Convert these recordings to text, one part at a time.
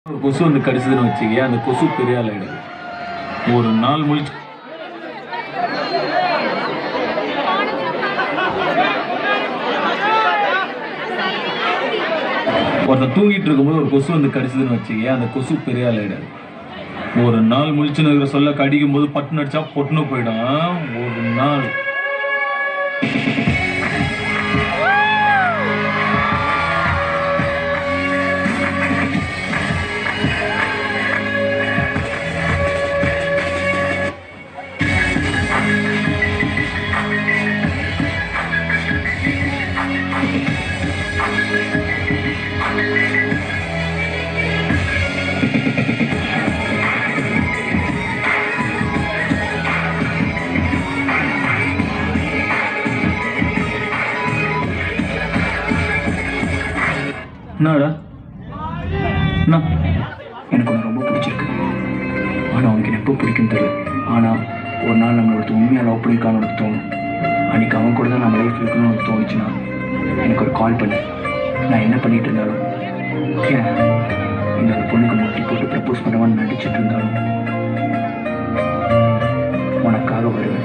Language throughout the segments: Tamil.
ஒரு கொசு வந்து கடிச்சதுன்னு வச்சுக்க அந்த கொசு பெரிய ஆள் ஆயிடுது ஒரு நாள் முழிச்சு ஒருத்தன் தூங்கிட்டு இருக்கும்போது ஒரு கொசு வந்து கடிச்சதுன்னு வச்சுக்க அந்த கொசு பெரிய ஆள் ஆயிடாது ஒரு நாள் முழிச்சுன்னு இருக்கிற சொல்ல கடிக்கும் போது பட்டுன்னு அடிச்சா பொட்டுன்னு போயிடும் ஒரு நாள் என்னடா என்ன எனக்கு உன்னை ரொம்ப பிடிச்சிருக்கு ஆனால் உனக்கு என்ன எப்போ பிடிக்கும் தெரியல ஆனால் ஒரு நாள் நம்மளை ஒருத்தர் உண்மையாக லவ் பண்ணியிருக்கான்னு உனக்கு தோணும் அன்றைக்கி அவன் கூட தான் நம்ம லைஃப் இருக்கணும்னு உனக்கு தோணுச்சுன்னா எனக்கு ஒரு கால் பண்ணு நான் என்ன பண்ணிட்டு இருந்தாலும் ஏன் இன்னொரு பொண்ணுக்கு முட்டி போட்டு ப்ரப்போஸ் பண்ணவான்னு நடிச்சிட்டு இருந்தாலும் உனக்காக வருவேன்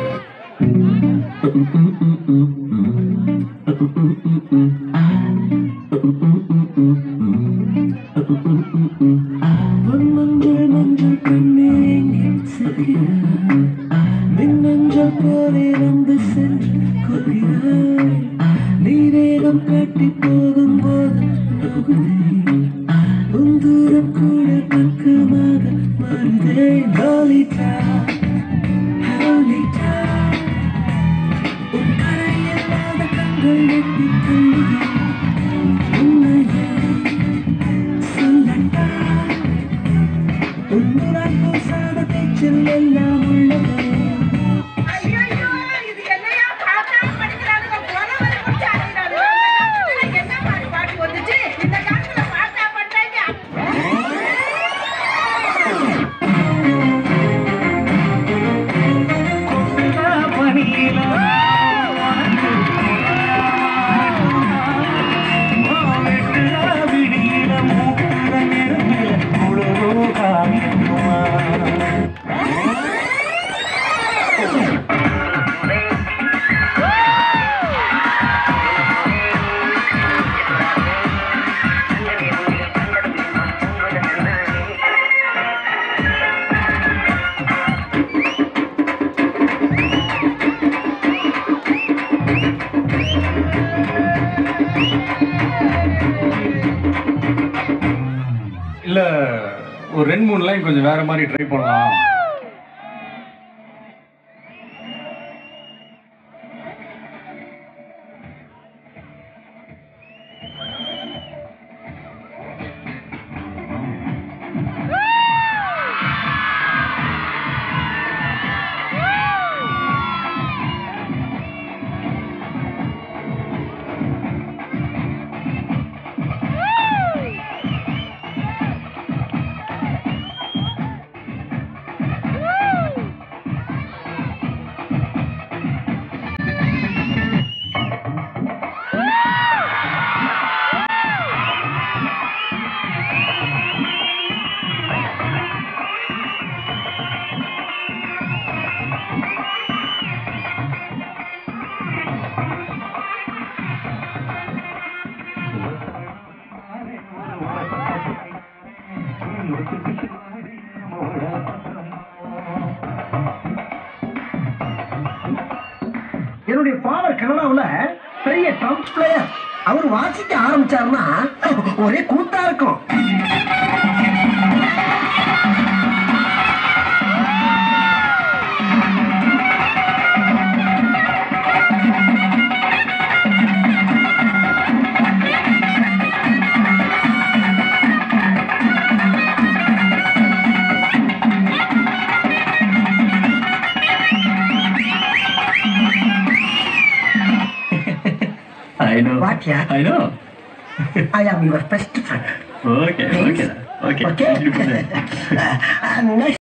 மஞ்சள் மஞ்சள் கண்ணே எங்கே செல்கிறாய் மின்னஞ்சல் போலே வந்து சென்று கொள்கிறாய் நீரேகம் கட்டி போகும்போது நகுதே உன் தூரம் கூட பக்கமாக மாறுதே லாலிட்டா லாலிட்டா உன் கரையில்லாத கண்கள் எட்டி தள்ளுதே உன்னையே சொல்லட்டா உன்னுடன் பேசாத பேச்சில் எல்லாம் உள்ளது ஐயையோ, இது என்னையா பார்க்காம படிக்கிறானுங்க? புலவரை முடிச்சு அடிக்கிறானுங்க. இதுல என்ன மாதிரி பாட்டு வந்துச்சு? இந்த காலத்துல பாட்டா பண்றாங்க? இல்ல ஒரு ரெண்டு மூணு லைன் கொஞ்சம் வேற மாதிரி ட்ரை பண்ணலாம் என்னுடைய ஃபாதர் கனடாவுல பெரிய ட்ரம்ப் பிளேயர் அவர் வாசிக்க ஆரம்பிச்சாருன்னா ஒரே கூத்தா இருக்கும் I know. What, yeah? I know. I am your best friend. Okay, okay, okay. Okay? Continue with that. Uh, next